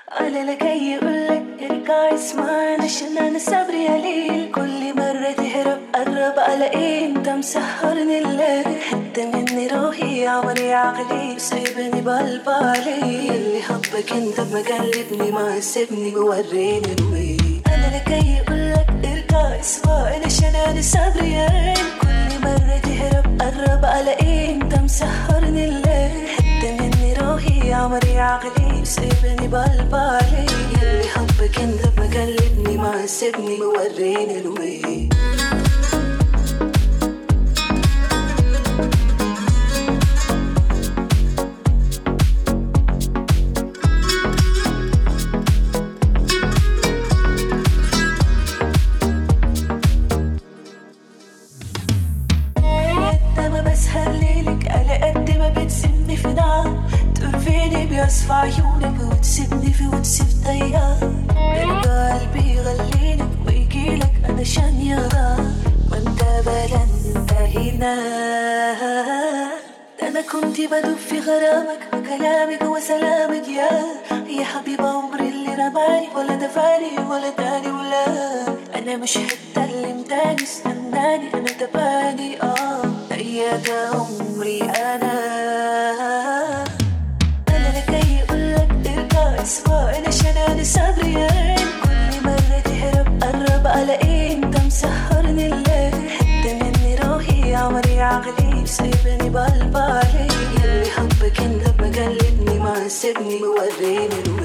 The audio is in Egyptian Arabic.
على لكي يقولك ارجع اسمعني عشان انا صبري قليل كل مرة تهرب قرب على ايه انت مسهرني الليل حتى مني روحي عمري عقلي سايبني بقلب علي اللي حبك انت مقلبني ما سيبني موريني الويل انا لكي يقولك ارجع اسمعني عشان انا صبري قليل كل مرة تهرب قرب على ايه انت مسهرني الليل حتى مني روحي عمري عقلي سايبني بقلب علي اللي حبك انت مقلبني ما سيبني موريني الويل قد ما بسهر ليلك على قد ما بتسيبني في نار ترفيني بيصفى عيونك وتسيبني في وتسيب طيار يرجع قلبي يغليلك ويجيلك علشان يرى وانت بلا انتهينا ده انا كنت بدوب في غرامك وكلامك وسلامك يا يا حبيب عمري اللي رماني ولا دفاني ولا تاني ولا انا مش هتكلم تاني استناني انا تباني اه اياك عمري انا انا لكي يقولك ارجع اسمعني عشان انا صبري قايل كل مرة تهرب قرب على ايه انت مسهرني الليل حتى مني روحي عمري عقلي سايبني بقلب علي اللي حبك انت مقلبني ما سيبني موريني الويل